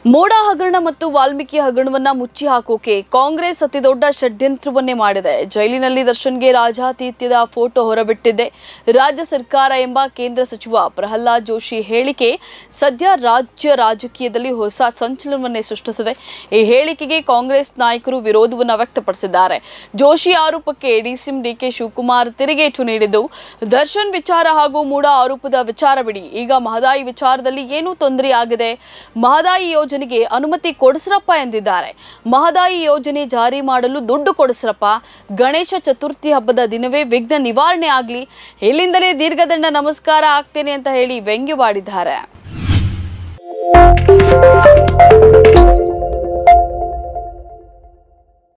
ಮೋಡ ಹಗರಣ ಮತ್ತು ವಾಲ್ಮೀಕಿ ಹಗರಣವನ್ನ ಮುಚ್ಚಿ ಹಾಕೋಕೆ ಕಾಂಗ್ರೆಸ್ ಅತಿದೊಡ್ಡ ಷಡ್ಯಂತ್ರವನ್ನೇ ಮಾಡಿದೆ ಜೈಲಿನಲ್ಲಿ ದರ್ಶನ್ಗೆ ರಾಜಾತೀತ್ಯದ ಫೋಟೋ ಹೊರಬಿಟ್ಟಿದೆ ರಾಜ್ಯ ಸರ್ಕಾರ ಎಂಬ ಕೇಂದ್ರ ಸಚಿವ ಪ್ರಹ್ಲಾದ್ ಜೋಶಿ ಹೇಳಿಕೆ ಸದ್ಯ ರಾಜ್ಯ ರಾಜಕೀಯದಲ್ಲಿ ಹೊಸ ಸಂಚಲನವನ್ನೇ ಸೃಷ್ಟಿಸಿದೆ ಈ ಹೇಳಿಕೆಗೆ ಕಾಂಗ್ರೆಸ್ ನಾಯಕರು ವಿರೋಧವನ್ನು ವ್ಯಕ್ತಪಡಿಸಿದ್ದಾರೆ ಜೋಶಿ ಆರೋಪಕ್ಕೆ ಡಿಸಿಎಂ ಡಿಕೆ ಶಿವಕುಮಾರ್ ತಿರುಗೇಟು ನೀಡಿದ್ದು ದರ್ಶನ್ ವಿಚಾರ ಹಾಗೂ ಮೂಡ ಆರೋಪದ ವಿಚಾರ ಬಿಡಿ ಈಗ ಮಹದಾಯಿ ವಿಚಾರದಲ್ಲಿ ಏನೂ ತೊಂದರೆ ಆಗಿದೆ ಮಹದಾಯಿ ಯೋಜನೆಗೆ ಅನುಮತಿ ಕೊಡಿಸ್ರಪ್ಪ ಎಂದಿದ್ದಾರೆ ಮಹದಾಯಿ ಯೋಜನೆ ಜಾರಿ ಮಾಡಲು ದುಡ್ಡು ಕೊಡಿಸ್ರಪ್ಪ ಗಣೇಶ ಚತುರ್ಥಿ ಹಬ್ಬದ ದಿನವೇ ವಿಘ್ನ ನಿವಾರಣೆ ಆಗಲಿ ಇಲ್ಲಿಂದಲೇ ದೀರ್ಘದಂಡ ನಮಸ್ಕಾರ ಆಗ್ತೇನೆ ಅಂತ ಹೇಳಿ ವ್ಯಂಗ್ಯವಾಡಿದ್ದಾರೆ